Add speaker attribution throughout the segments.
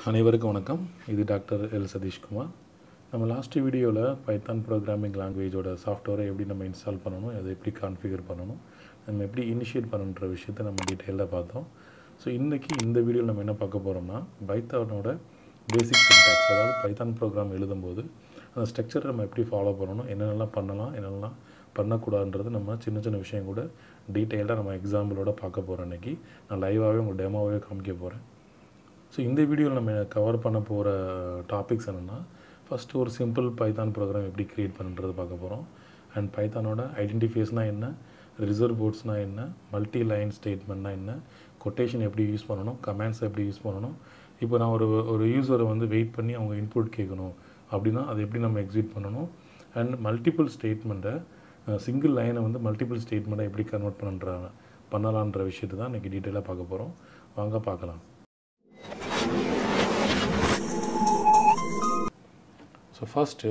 Speaker 1: அனைவருக்கும் வணக்கம் இது டாக்டர் எல் சதீஷ்குமார் நம்ம லாஸ்ட் வீடியோவில் பைத்தான் ப்ரோக்ராமிங் லாங்குவேஜோட சாஃப்ட்வேரை எப்படி நம்ம இன்ஸ்டால் பண்ணணும் அதை எப்படி கான்ஃபிகர் பண்ணணும் நம்ம எப்படி இனிஷியேட் பண்ணணுன்ற விஷயத்தை நம்ம டீட்டெயிலாக பார்த்தோம் ஸோ இன்றைக்கி இந்த வீடியோவில் நம்ம என்ன பார்க்க போகிறோம்னா பைத்தானோட பேசிக் சின்டாக்ஸ் அதாவது பைத்தான் ப்ரோக்ராம் எழுதும்போது அந்த ஸ்ட்ரக்சரை நம்ம எப்படி ஃபாலோ பண்ணணும் என்னென்னலாம் பண்ணலாம் என்னென்னலாம் பண்ணக்கூடாதுன்றது நம்ம சின்ன சின்ன விஷயம் கூட டீட்டெயிலாக நம்ம எக்ஸாம்பிளோட பார்க்க போகிறோம் இன்றைக்கி நான் லைவாகவே உங்களுக்கு டெமோவே காமிக்க போகிறேன் ஸோ இந்த வீடியோவில் நம்ம கவர் பண்ண போகிற டாபிக்ஸ் என்னென்னா ஃபஸ்ட்டு ஒரு சிம்பிள் பைத்தான் ப்ரோக்ராம் எப்படி க்ரியேட் பண்ணுறது பார்க்க போகிறோம் அண்ட் பைத்தானோட ஐடென்டிஃபைஸ்னால் என்ன ரிசர்வ் போர்ட்ஸ்னால் என்ன மல்டி லைன் ஸ்டேட்மெண்ட்னா என்ன கொட்டேஷன் எப்படி யூஸ் பண்ணணும் கமெண்ட்ஸ் எப்படி யூஸ் பண்ணணும் இப்போ நான் ஒரு ஒரு யூஸரை வந்து வெயிட் பண்ணி அவங்க இன்புட் கேட்கணும் அப்படின்னா அதை எப்படி நம்ம எக்ஸிட் பண்ணணும் அண்ட் மல்டிபிள் ஸ்டேட்மெண்ட்டை சிங்கிள் லைனை வந்து மல்டிபிள் ஸ்டேட்மெண்ட்டை எப்படி கன்வெர்ட் பண்ணுற பண்ணலான்ற விஷயத்தை தான் இன்றைக்கி டீட்டெயிலாக பார்க்க போகிறோம் வாங்க பார்க்கலாம் ஸோ ஃபஸ்ட்டு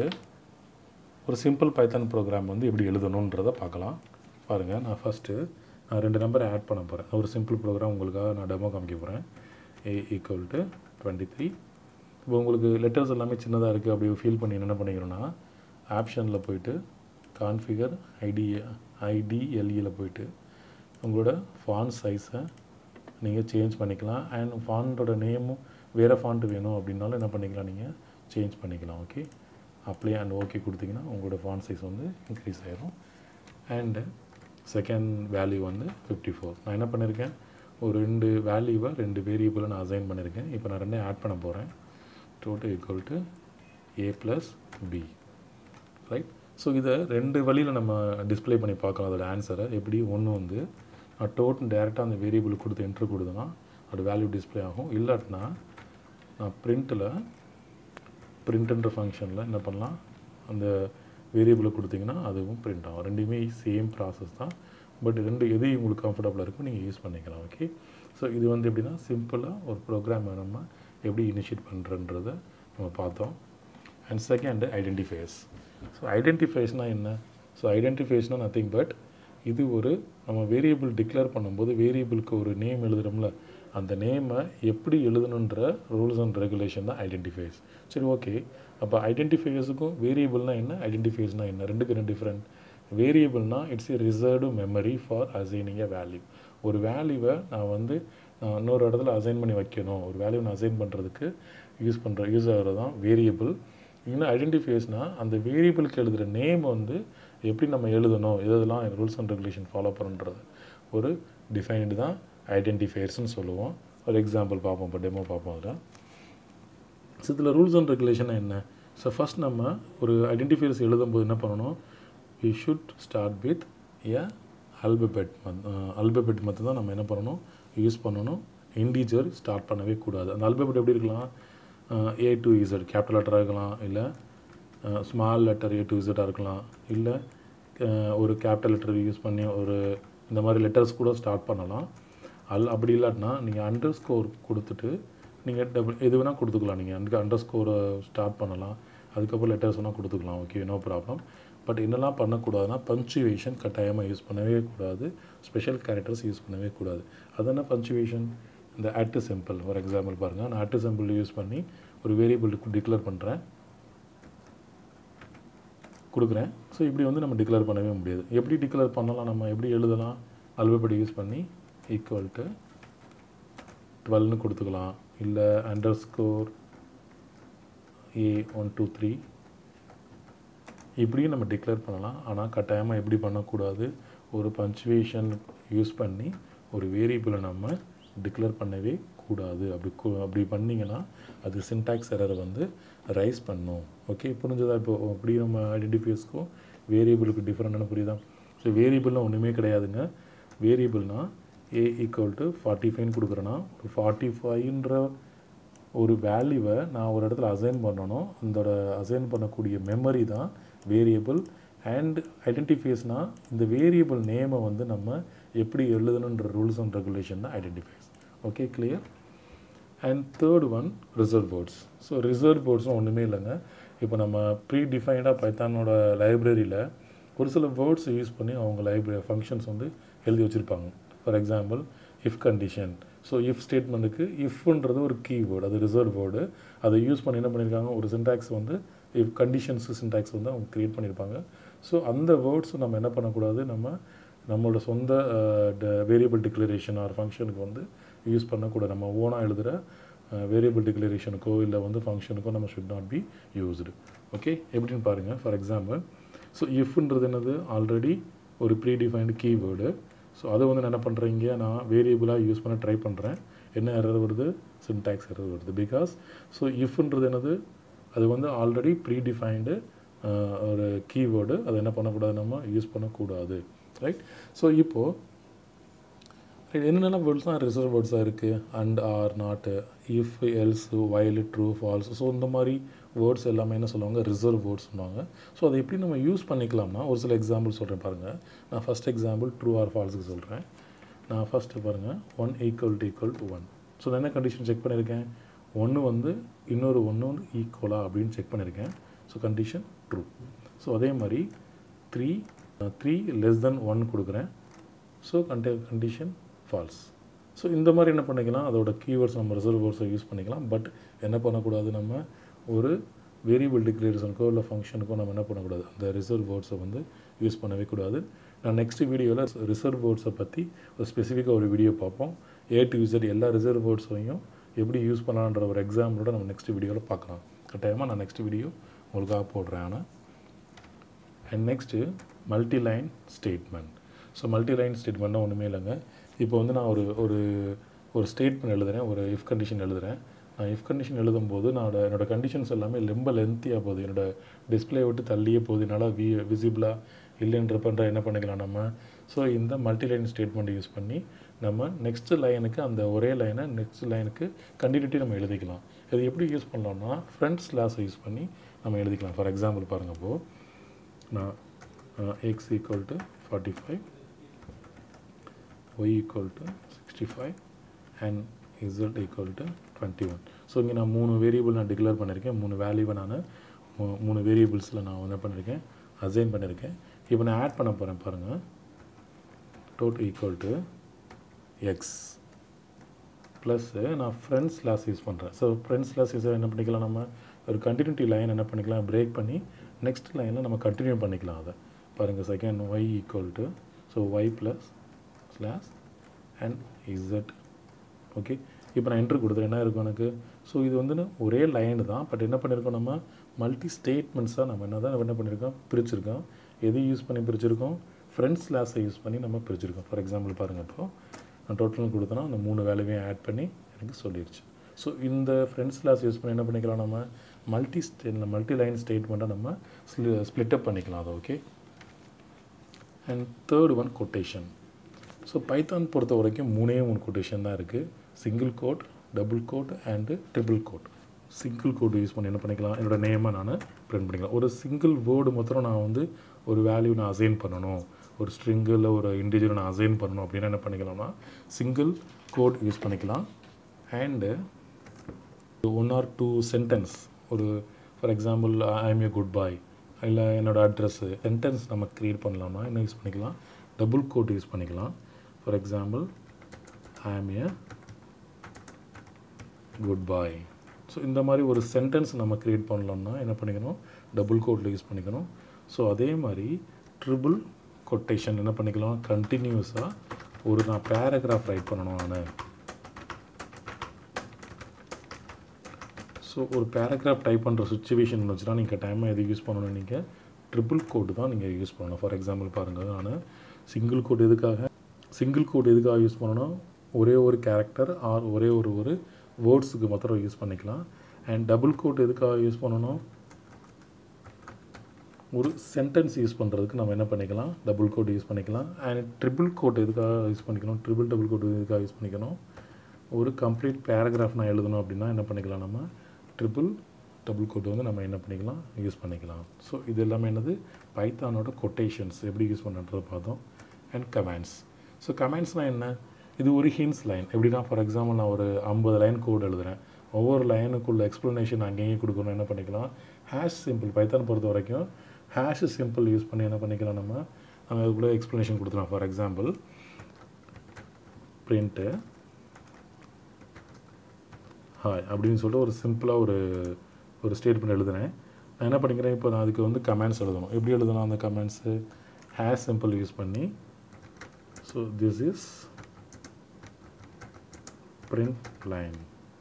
Speaker 1: ஒரு சிம்பிள் பைத்தான் ப்ரோக்ராம் வந்து எப்படி எழுதணுன்றதை பார்க்கலாம் பாருங்கள் நான் ஃபஸ்ட்டு நான் ரெண்டு நம்பரை ஆட் பண்ண போகிறேன் ஒரு சிம்பிள் ப்ரோக்ராம் உங்களுக்காக நான் டெமோ காமிக்க போகிறேன் A equal to twenty three இப்போ உங்களுக்கு லெட்டர்ஸ் எல்லாமே சின்னதாக இருக்குது அப்படி ஃபீல் பண்ணி என்ன பண்ணிக்கிறோன்னா ஆப்ஷனில் போயிட்டு கான்ஃபிகர் ஐடி ஐடிஎல்இயில் போயிட்டு உங்களோட ஃபான் சைஸை நீங்கள் சேஞ்ச் பண்ணிக்கலாம் அண்ட் ஃபாண்ட்டோட நேமும் வேறு ஃபாண்ட் வேணும் அப்படின்னாலும் என்ன பண்ணிக்கலாம் நீங்கள் சேஞ்ச் பண்ணிக்கலாம் ஓகே அப்ளை அண்ட் ஓகே கொடுத்தீங்கன்னா உங்களோட ஃபாண்ட் சைஸ் வந்து இன்க்ரீஸ் ஆயிரும் அண்டு செகண்ட் வேல்யூ வந்து ஃபிஃப்டி ஃபோர் நான் என்ன பண்ணியிருக்கேன் ஒரு ரெண்டு வேல்யூவை ரெண்டு வேரியபிளை நான் அசைன் பண்ணியிருக்கேன் இப்போ நான் ரெண்டையும் ஆட் பண்ண போகிறேன் total equal to A plus B right so இதை ரெண்டு வழியில் நம்ம டிஸ்பிளே பண்ணி பார்க்கலாம் அதோட ஆன்சரை எப்படி ஒன்று வந்து நான் டோட்டல் டேரெக்டாக அந்த வேரியபிள் கொடுத்து என்ட்ரு கொடுத்தேன்னா அதோட வேல்யூ டிஸ்பிளே ஆகும் இல்லாட்டினா நான் பிரிண்ட்டில் பிரிண்ட்ன்ற ஃபங்க்ஷனில் என்ன பண்ணலாம் அந்த வேரியபிளை கொடுத்தீங்கன்னா அதுவும் பிரிண்ட் ஆகும் ரெண்டுமே சேம் ப்ராசஸ் தான் பட் ரெண்டு எது உங்களுக்கு கம்ஃபர்டபுளாக இருக்கோ நீங்கள் யூஸ் பண்ணிக்கலாம் ஓகே ஸோ இது வந்து எப்படின்னா சிம்பிளாக ஒரு ப்ரோக்ராமை நம்ம எப்படி இனிஷியேட் பண்ணுறன்றதை நம்ம பார்த்தோம் அண்ட் செகண்ட் ஐடென்டிஃபைஸ் ஸோ ஐடென்டிஃபைஸ்னால் என்ன ஸோ ஐடென்டிஃபைஸ்னால் நத்திங் பட் இது ஒரு நம்ம வேரியபிள் டிக்ளேர் பண்ணும்போது வேரியபிளுக்கு ஒரு நேம் எழுதுகிறோம்ல அந்த நேமை எப்படி எழுதணுன்ற ரூல்ஸ் அண்ட் ரெகுலேஷன் தான் ஐடென்டிஃபைஸ் சரி ஓகே அப்போ ஐடென்டிஃபைஸுக்கும் வேரியபிள்னா என்ன ஐடென்டிஃபைஸ்னால் என்ன ரெண்டுக்கு ரெண்டு டிஃப்ரெண்ட் வேரியபிள்னா it's a reserved memory for assigning a value ஒரு வேல்யூவை நான் வந்து நான் இன்னொரு இடத்துல அசைன் பண்ணி வைக்கணும் ஒரு வேல்யூ நான் அசைன் பண்ணுறதுக்கு யூஸ் பண்ணுற யூஸ் ஆகிறது தான் வேரியபிள் இன்னும் ஐடென்டிஃபைஸ்னால் அந்த வேரியபிளுக்கு எழுதுகிற நேம் வந்து எப்படி நம்ம எழுதணும் எதெல்லாம் ரூல்ஸ் அண்ட் ரெகுலேஷன் ஃபாலோ பண்ணுறது ஒரு டிஃபைன்டு தான் ஐடென்டிஃபையர்ஸ்னு சொல்லுவோம் ஒரு எக்ஸாம்பிள் பார்ப்போம் இப்போ டெமோ பார்ப்போம் அதில் ஸோ இதில் ரூல்ஸ் அண்ட் ரெகுலேஷன் என்ன ஸோ ஃபஸ்ட் நம்ம ஒரு ஐடென்டிஃபையர்ஸ் எழுதும்போது என்ன பண்ணணும் we should start with a alphabet alphabet மற்ற தான் நம்ம என்ன பண்ணணும் யூஸ் பண்ணணும் இண்டீஜர் ஸ்டார்ட் பண்ணவே கூடாது அந்த அல்பபெட் எப்படி இருக்கலாம் ஏ டு இசட் கேபிட்டல் லெட்டராக இருக்கலாம் இல்லை ஸ்மால் லெட்டர் ஏ டு இசட்டாக இருக்கலாம் இல்லை ஒரு கேபிட்டல் லெட்டர் யூஸ் பண்ணி ஒரு இந்த மாதிரி லெட்டர்ஸ் கூட ஸ்டார்ட் பண்ணலாம் அல் அப்படி இல்லாட்டினா நீங்கள் அண்டர் ஸ்கோர் கொடுத்துட்டு நீங்கள் டபுள் எது வேணால் கொடுத்துக்கலாம் நீங்கள் அங்கே அண்டர் ஸ்கோரை ஸ்டார்ட் பண்ணலாம் அதுக்கப்புறம் லெட்டர்ஸ் வேணால் கொடுத்துக்கலாம் ஓகே நோ ப்ராப்ளம் பட் என்னெல்லாம் பண்ணக்கூடாதுன்னா பஞ்சுவேஷன் கட்டாயமாக யூஸ் பண்ணவே கூடாது ஸ்பெஷல் கேரக்டர்ஸ் யூஸ் பண்ணவே கூடாது அது என்ன பஞ்சுவேஷன் இந்த அட்டு சிம்பிள் ஃபார் எக்ஸாம்பிள் பாருங்கள் நான் அட்டு சிம்பிள் யூஸ் பண்ணி ஒரு வேரியபிள் டிக்ளேர் பண்ணுறேன் கொடுக்குறேன் ஸோ இப்படி வந்து நம்ம டிக்ளேர் பண்ணவே முடியாது எப்படி டிக்ளேர் பண்ணலாம் நம்ம எப்படி எழுதலாம் அல்பபடி யூஸ் பண்ணி ஈக்குவல் டு டுவெல்னு கொடுத்துக்கலாம் இல்லை under score A one two three இப்படியும் நம்ம டிக்ளேர் பண்ணலாம் ஆனால் கட்டாயமாக எப்படி பண்ணக்கூடாது ஒரு பஞ்சுவேஷன் யூஸ் பண்ணி ஒரு வேரியபிளை நம்ம டிக்ளேர் பண்ணவே கூடாது அப்படி அப்படி பண்ணிங்கன்னா அது சின்டாக்ஸ் எரரை வந்து ரைஸ் பண்ணும் ஓகே புரிஞ்சதா இப்போ அப்படி நம்ம ஐடென்டிஃபைஸ்க்கும் வேரியபிளுக்கு டிஃப்ரெண்ட்டான புரியுதா ஸோ வேரியபிள்னால் ஒன்றுமே கிடையாதுங்க வேரியபிள்னால் ஏ ஈக்குவல் டு ஃபார்ட்டி ஃபைவ்னு கொடுக்குறேன்னா ஒரு ஃபார்ட்டி ஃபைவ்ன்ற ஒரு வேல்யூவை நான் ஒரு இடத்துல அசைன் பண்ணணும் அதோட அசைன் பண்ணக்கூடிய மெமரி தான் வேரியபிள் அண்ட் ஐடென்டிஃபைஸ்னால் இந்த வேரியபிள் நேமை வந்து நம்ம எப்படி எழுதணுன்ற ரூல்ஸ் அண்ட் ரெகுலேஷன் தான் identifies okay clear and third one reserve words so reserve போர்ட்ஸும் ஒன்றுமே இல்லைங்க இப்போ நம்ம ப்ரீ டிஃபைன்டாக பைத்தானோட லைப்ரரியில் ஒரு சில வேர்ட்ஸ் யூஸ் பண்ணி அவங்க லைப்ரரி ஃபங்க்ஷன்ஸ் வந்து எழுதி வச்சுருப்பாங்க for example if condition so if ஸ்டேட்மெண்ட்டுக்கு இஃப்ன்றது ஒரு கீவேர்டு அது ரிசர்வ் வேர்டு அதை யூஸ் பண்ணி என்ன பண்ணியிருக்காங்க ஒரு சின்டாக்ஸ் வந்து இஃப் கண்டிஷன்ஸ் சின்டாக்ஸ் வந்து அவங்க க்ரியேட் பண்ணியிருப்பாங்க ஸோ அந்த வேர்ட்ஸ் நம்ம என்ன பண்ணக்கூடாது நம்ம நம்மளோட சொந்த வேரியபிள் டிக்ளரேஷன் ஆர் ஃபங்க்ஷனுக்கு வந்து யூஸ் பண்ணக்கூடாது நம்ம ஓனாக எழுதுகிற வேரியபிள் டிக்ளரேஷனுக்கோ இல்லை வந்து ஃபங்க்ஷனுக்கோ நம்ம should not be used okay எப்படின்னு பாருங்கள் ஃபார் எக்ஸாம்பிள் ஸோ இஃப்ன்றது என்னது ஆல்ரெடி ஒரு ப்ரீ டிஃபைன்டு கீவேர்டு ஸோ அதை வந்து நான் என்ன பண்ணுறீங்க நான் வேரியபிளாக யூஸ் பண்ண ட்ரை பண்ணுறேன் என்ன எரர் வருது சின்டாக்ஸ் எரர் வருது பிகாஸ் ஸோ இஃப்ன்றது என்னது அது வந்து ஆல்ரெடி ப்ரீ டிஃபைன்டு ஒரு கீவேர்டு அதை என்ன பண்ணக்கூடாது நம்ம யூஸ் பண்ணக்கூடாது ரைட் ஸோ இப்போது ரைட் என்னென்ன வேர்ட்ஸ்லாம் ரிசர்வ் வேர்ட்ஸாக இருக்குது and or not if else while true false so இந்த மாதிரி வேர்ட்ஸ் எல்லாமே என்ன சொல்லுவாங்க ரிசர்வ் வேர்ட்ஸ் சொல்லுவாங்க ஸோ அதை எப்படி நம்ம யூஸ் பண்ணிக்கலாம்னா ஒரு சில எக்ஸாம்பிள் சொல்கிறேன் பாருங்கள் நான் ஃபஸ்ட் எக்ஸாம்பிள் ட்ரூ ஆர் ஃபால்ஸுக்கு சொல்கிறேன் நான் ஃபஸ்ட்டு பாருங்கள் one equal to equal to one so நான் என்ன கண்டிஷன் செக் பண்ணியிருக்கேன் ஒன்று வந்து இன்னொரு ஒன்று வந்து ஈக்குவலா அப்படின்னு செக் பண்ணியிருக்கேன் ஸோ கண்டிஷன் ட்ரூ ஸோ அதே மாதிரி three three less than one கொடுக்குறேன் ஸோ கண்டி கண்டிஷன் ஃபால்ஸ் ஸோ இந்த மாதிரி என்ன பண்ணிக்கலாம் அதோட கீவேர்ட்ஸ் நம்ம ரிசர்வ் வேர்ட்ஸை யூஸ் பண்ணிக்கலாம் பட் என்ன பண்ணக்கூடாது நம்ம ஒரு வேரியபிள் டிக்ளரேஷனுக்கோ இல்லை ஃபங்க்ஷனுக்கோ நம்ம என்ன பண்ணக்கூடாது அந்த ரிசர்வ் வேர்ட்ஸை வந்து யூஸ் பண்ணவே கூடாது நான் நெக்ஸ்ட் வீடியோவில் ரிசர்வ் வேர்ட்ஸை பற்றி ஒரு ஸ்பெசிஃபிக்காக ஒரு வீடியோ பார்ப்போம் ஏ டு யூசர் எல்லா ரிசர்வ் வேர்ட்ஸையும் எப்படி யூஸ் பண்ணலான்ற ஒரு எக்ஸாம்பிளோட நம்ம நெக்ஸ்ட் வீடியோவில் பார்க்கலாம் கட்டாயமாக நான் நெக்ஸ்ட் வீடியோ உங்களுக்காக போடுறேன் ஆனால் and next multi line statement so multi line ஸ்டேட்மெண்ட்னா ஒன்றுமே இல்லைங்க இப்போ வந்து நான் ஒரு ஒரு ஒரு ஸ்டேட்மெண்ட் எழுதுகிறேன் ஒரு இஃப் கண்டிஷன் எழுதுகிறேன் நான் இஃப் கண்டிஷன் எழுதும்போது நான் என்னோட கண்டிஷன்ஸ் எல்லாமே ரொம்ப லென்த்தியாக போகுது என்னோட டிஸ்பிளே விட்டு தள்ளியே போகுது என்னால் வி விசிபிளாக இல்லைன்றப்பன்ற என்ன பண்ணிக்கலாம் நம்ம ஸோ இந்த மல்டி லைன் ஸ்டேட்மெண்ட் யூஸ் பண்ணி நம்ம நெக்ஸ்ட் லைனுக்கு அந்த ஒரே லைனை நெக்ஸ்ட் லைனுக்கு கண்டினியூட்டி நம்ம எழுதிக்கலாம் இது எப்படி யூஸ் பண்ணலாம்னா ஃப்ரண்ட் ஸ்லாஸை யூஸ் பண்ணி நம்ம எழுதிக்கலாம் ஃபார் எக்ஸாம்பிள் பாருங்கள் இப்போது நான் X equal to forty five Y equal to sixty five and Z equal to twenty one so இங்கே நான் மூணு வேரியபிள் நான் டிக்ளேர் பண்ணியிருக்கேன் மூணு வேல்யூவை நான் மூ- மூணு வேரியபிள்ஸில் நான் என்ன பண்ணியிருக்கேன் அசைன் பண்ணியிருக்கேன் இப்போ நான் ஆட் பண்ண போகிறேன் பாருங்கள் total equal to X plus நான் ஃப்ரெண்ட்ஸ் ஸ்லாஸ் யூஸ் பண்ணுறேன் ஸோ ஃப்ரெண்ட்ஸ் ஸ்லாஸ் யூஸ் என்ன பண்ணிக்கலாம் நம்ம ஒரு கண்டினியூட்டி லைன் என்ன பண்ணிக்கலாம் பிரேக் பண்ணி நெக்ஸ்ட் லைனில் நம்ம கண்டினியூ பண்ணிக்கலாம் அதை பாருங்கள் second Y equal to so Y plus slash and Z okay இப்போ நான் என்ட்ரு கொடுத்துறேன் என்ன இருக்கும் எனக்கு ஸோ இது வந்து ஒரே லைன் தான் பட் என்ன பண்ணியிருக்கோம் நம்ம மல்டி ஸ்டேட்மெண்ட்ஸாக நம்ம என்ன தான் என்ன பண்ணியிருக்கோம் பிரிச்சிருக்கோம் எது யூஸ் பண்ணி பிரிச்சிருக்கோம் ஃப்ரெண்ட்ஸ் கிளாஸை யூஸ் பண்ணி நம்ம பிரிச்சிருக்கோம் ஃபார் எக்ஸாம்பிள் பாருங்கள் இப்போ நான் டோட்டல் கொடுத்தனா அந்த மூணு வேலையும் ஆட் பண்ணி எனக்கு சொல்லிடுச்சு ஸோ இந்த ஃப்ரெண்ட்ஸ் கிளாஸ் யூஸ் பண்ணி என்ன பண்ணிக்கலாம் நம்ம மல்டி ஸ்டே மல்டி லைன் ஸ்டேட்மெண்ட்டை நம்ம ஸ்ப்ளிட் அப் பண்ணிக்கலாம் அதை okay and third one quotation so Python பொறுத்த வரைக்கும் மூணே மூணு கொட்டேஷன் தான் இருக்குது single quote double quote and triple quote single quote use பண்ணி என்ன பண்ணிக்கலாம் என்னோட நேமை நான் பிரிண்ட் பண்ணிக்கலாம் ஒரு சிங்கிள் வேர்டு மாத்திரம் நான் வந்து ஒரு வேல்யூ நான் அசைன் பண்ணணும் ஒரு ஸ்ட்ரிங்கில் ஒரு இண்டிவிஜுவல் நான் அசைன் பண்ணணும் அப்படின்னா என்ன பண்ணிக்கலாம்னா சிங்கிள் கோட் யூஸ் பண்ணிக்கலாம் and one or two sentence ஒரு for example I am a good boy இல்லை என்னோடய அட்ரஸ்ஸு சென்டென்ஸ் நம்ம க்ரியேட் பண்ணலாம்னா என்ன யூஸ் பண்ணிக்கலாம் டபுள் கோட் யூஸ் பண்ணிக்கலாம் for example I am a good boy so இந்த மாதிரி ஒரு சென்டென்ஸ் நம்ம க்ரியேட் பண்ணலாம்னா என்ன பண்ணிக்கணும் டபுள் கோட்டில் யூஸ் பண்ணிக்கணும் ஸோ அதே மாதிரி ட்ரிபிள் கொட்டேஷன் என்ன பண்ணிக்கலாம் கண்டினியூஸாக ஒரு நான் பேராகிராஃப் ரைட் பண்ணணும் நான் ஸோ ஒரு பேராகிராஃப் டைப் பண்ணுற சுச்சுவேஷன் வச்சுனா நீங்கள் டைமாக எது யூஸ் பண்ணணும் நீங்கள் ட்ரிபிள் கோடு தான் நீங்கள் யூஸ் பண்ணணும் ஃபார் எக்ஸாம்பிள் பாருங்கள் நான் சிங்கிள் கோட் எதுக்காக சிங்கிள் கோட் எதுக்காக யூஸ் பண்ணணும் ஒரே ஒரு கேரக்டர் ஆர் ஒரே ஒரு ஒரு வேர்ட்ஸுக்கு மாத்திரம் யூஸ் பண்ணிக்கலாம் அண்ட் டபுள் கோட் எதுக்காக யூஸ் பண்ணணும் ஒரு சென்டென்ஸ் யூஸ் பண்ணுறதுக்கு நம்ம என்ன பண்ணிக்கலாம் டபுள் கோட் யூஸ் பண்ணிக்கலாம் அண்ட் ட்ரிபிள் கோட் எதுக்காக யூஸ் பண்ணிக்கணும் ட்ரிபிள் டபுள் கோட் எதுக்காக யூஸ் பண்ணிக்கணும் ஒரு கம்ப்ளீட் பேராகிராஃப் நான் எழுதணும் அப்படின்னா என்ன பண்ணிக்கலாம் நம்ம ட்ரிபிள் டபுள் கோட் வந்து நம்ம என்ன பண்ணிக்கலாம் யூஸ் பண்ணிக்கலாம் ஸோ இது எல்லாமே என்னது பைத்தானோட கொட்டேஷன்ஸ் எப்படி யூஸ் பண்ணுறதை பார்த்தோம் அண்ட் கமெண்ட்ஸ் ஸோ கமெண்ட்ஸ்னால் என்ன இது ஒரு ஹின்ஸ் லைன் எப்படின்னா ஃபார் எக்ஸாம்பிள் நான் ஒரு ஐம்பது லைன் கோட் எழுதுறேன் ஒவ்வொரு லைனுக்குள்ள எக்ஸ்ப்ளனேஷன் அங்கேயும் கொடுக்கணும் என்ன பண்ணிக்கலாம் ஹேஷ் சிம்பிள் பைத்தான் பொறுத்த வரைக்கும் ஹேஷ் சிம்பிள் யூஸ் பண்ணி என்ன பண்ணிக்கலாம் நம்ம நம்ம அதுக்குள்ளே எக்ஸ்ப்ளனேஷன் கொடுத்துலாம் ஃபார் எக்ஸாம்பிள் பிரிண்ட்டு ஹாய் அப்படின்னு சொல்லிட்டு ஒரு சிம்பிளாக ஒரு ஒரு ஸ்டேட்மெண்ட் எழுதுனேன் நான் என்ன பண்ணிக்கிறேன் இப்போ நான் அதுக்கு வந்து கமெண்ட்ஸ் எழுதணும் எப்படி எழுதணும் அந்த கமெண்ட்ஸு ஹேஸ் சிம்பிள் யூஸ் பண்ணி so this is print line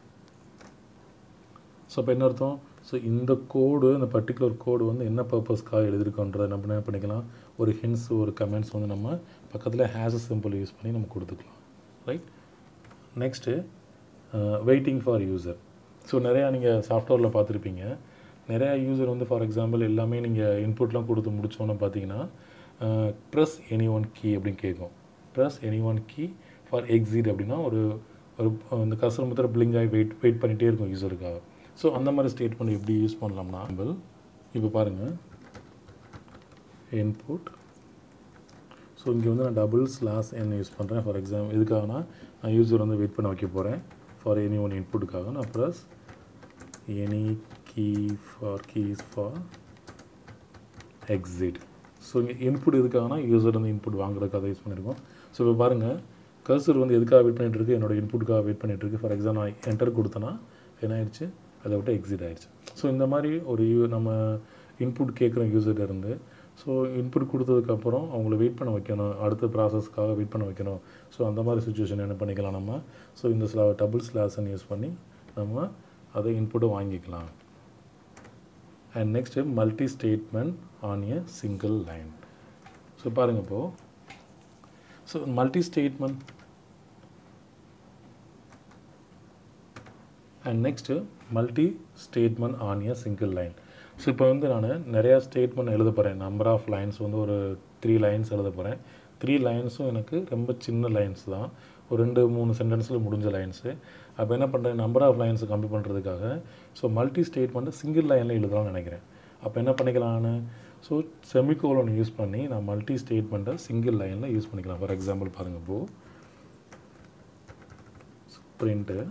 Speaker 1: so இப்போ என்ன அர்த்தம் ஸோ இந்த கோடு இந்த பர்டிகுலர் கோடு வந்து என்ன பர்பஸ்க்காக எழுதியிருக்கோன்றதை நம்ம என்ன பண்ணிக்கலாம் ஒரு ஹின்ஸ் ஒரு கமெண்ட்ஸ் வந்து நம்ம பக்கத்தில் ஹேஸ் சிம்பிள் யூஸ் பண்ணி நம்ம கொடுத்துக்கலாம் right next waiting for user so நிறையா நீங்கள் சாஃப்ட்வேரில் பார்த்துருப்பீங்க நிறையா யூசர் வந்து ஃபார் எக்ஸாம்பிள் எல்லாமே நீங்கள் இன்புட்லாம் கொடுத்து முடிச்சோன்னு பார்த்தீங்கன்னா ப்ரெஸ் எனி ஒன் கீ அப்படின்னு கேட்கும் press any one key for exit அப்படின்னா ஒரு ஒரு இந்த கஸ்டமர் மொத்தம் பிளிங்க் ஆகி வெயிட் வெயிட் பண்ணிகிட்டே இருக்கும் யூசருக்காக ஸோ அந்த மாதிரி ஸ்டேட்மெண்ட் எப்படி யூஸ் பண்ணலாம்னா இப்போ பாருங்கள் இன்புட் ஸோ இங்கே வந்து நான் டபுள் ஸ்லாஸ் என் யூஸ் பண்ணுறேன் ஃபார் எக்ஸாம்பிள் எதுக்காகனா நான் யூசர் வந்து வெயிட் பண்ண வைக்க போகிறேன் ஃபார் எனி ஒன் இன்புட்டுக்காக நான் press any key for keys for exit so இங்கே இன்புட் எதுக்காகனா யூசர் வந்து இன்புட் வாங்குறதுக்காக யூஸ் பண்ணியிருக்கோம் ஸோ இப்போ பாருங்கள் கர்சர் வந்து எதுக்காக வெயிட் பண்ணிட்டு இருக்கு என்னோட இன்புட்டுக்காக வெயிட் பண்ணிட்டு இருக்கு ஃபார் எக்ஸாம்பிள் நான் என்டர் கொடுத்தேன்னா என்ன ஆயிடுச்சு அதை விட்டு எக்ஸிட் ஆயிடுச்சு ஸோ இந்த மாதிரி ஒரு யூ- நம்ம இன்புட் கேட்குற யூசர்கிட்ட இருந்து ஸோ இன்புட் கொடுத்ததுக்கப்புறம் அவங்கள வெயிட் பண்ண வைக்கணும் அடுத்த ப்ராசஸ்க்காக வெயிட் பண்ண வைக்கணும் ஸோ அந்த மாதிரி சுச்சுவேஷன் என்ன பண்ணிக்கலாம் நம்ம ஸோ இந்த ஸ்லா டபுள் ஸ்லாஸன் யூஸ் பண்ணி நம்ம அதை இன்புட்டை வாங்கிக்கலாம் and next multi statement on a single line so பாருங்கள் இப்போது so multi statement and next multi statement on a single line so இப்போ வந்து நான் நிறையா ஸ்டேட்மெண்ட் எழுத போகிறேன் நம்பர் ஆஃப் லைன்ஸ் வந்து ஒரு த்ரீ லைன்ஸ் எழுத போகிறேன் த்ரீ லைன்ஸும் எனக்கு ரொம்ப சின்ன லைன்ஸ் தான் ஒரு ரெண்டு மூணு சென்டென்ஸில் முடிஞ்ச லைன்ஸு அப்போ என்ன பண்ணுறேன் நம்பர் ஆஃப் லைன்ஸ் கம்மி பண்ணுறதுக்காக ஸோ மல்டி ஸ்டேட்மெண்ட்டு சிங்கிள் லைனில் எழுதலாம்னு நினைக்கிறேன் அப்போ என்ன பண்ணிக்கலாம்னு ஸோ செமிகோலன் யூஸ் பண்ணி நான் மல்டி ஸ்டேட்மெண்ட்டை சிங்கிள் லைனில் யூஸ் பண்ணிக்கலாம் ஃபார் எக்ஸாம்பிள் பாருங்கள் இப்போ பிரிண்ட்டு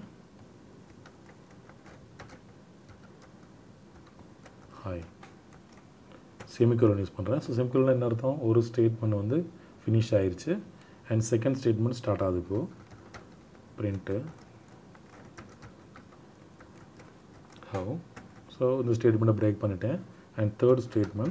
Speaker 1: ஹாய் செமிகோலன் யூஸ் பண்ணுறேன் ஸோ செமிகோலன் என்ன அர்த்தம் ஒரு ஸ்டேட்மெண்ட் வந்து ஃபினிஷ் ஆயிருச்சு அண்ட் செகண்ட் ஸ்டேட்மெண்ட் ஸ்டார்ட் ஆகுது இப்போ பிரிண்ட்டு ஹவ் ஸோ இந்த ஸ்டேட்மெண்ட்டை பிரேக் பண்ணிட்டேன் அண்ட் தேர்ட் ஸ்டேட்மெண்ட்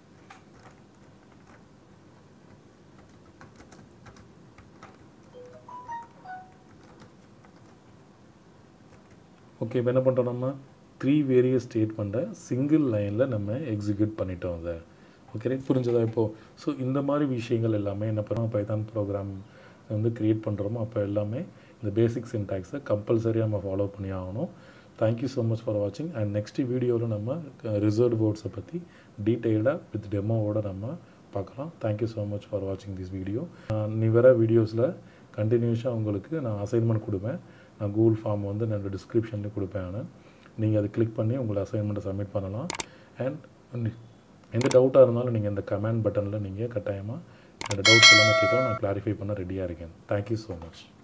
Speaker 1: ஓகே இப்போ என்ன பண்ணுறோம் நம்ம த்ரீ வேரியஸ் ஸ்டேட்மெண்ட்டை சிங்கிள் லைனில் நம்ம எக்ஸிக்யூட் பண்ணிட்டோம் அதை ஓகே ரைட் புரிஞ்சதா இப்போது ஸோ இந்த மாதிரி விஷயங்கள் எல்லாமே என்ன பண்ணுறோம் பைத்தான் ப்ரோக்ராம் வந்து க்ரியேட் பண்ணுறோமோ அப்போ எல்லாமே இந்த பேசிக் சின்டாக்ஸை கம்பல்சரியாக நம்ம ஃபாலோ பண்ணி ஆகணும் தேங்க்யூ ஸோ மச் ஃபார் வாட்சிங் அண்ட் நெக்ஸ்ட் வீடியோவில் நம்ம ரிசர்வ் போர்ட்ஸை பற்றி டீட்டெயில்டாக வித் டெமோவோட நம்ம பார்க்கலாம் தேங்க்யூ ஸோ மச் ஃபார் வாட்சிங் திஸ் வீடியோ நீ வர வீடியோஸில் கண்டினியூஸாக உங்களுக்கு நான் அசைன்மெண்ட் கொடுப்பேன் நான் கூகுள் ஃபார்ம் வந்து நான் டிஸ்கிரிப்ஷன்லேயும் கொடுப்பேன் நான் நீங்கள் அதை கிளிக் பண்ணி உங்களோட அசைன்மெண்ட்டை சப்மிட் பண்ணலாம் அண்ட் எந்த டவுட்டாக இருந்தாலும் நீங்கள் இந்த கமெண்ட் பட்டனில் நீங்கள் கட்டாயமாக என்னோட டவுட்ஸ் எல்லாமே கேட்கலாம் நான் கிளாரிஃபை பண்ண ரெடியாக இருக்கேன் தேங்க்யூ ஸோ மச்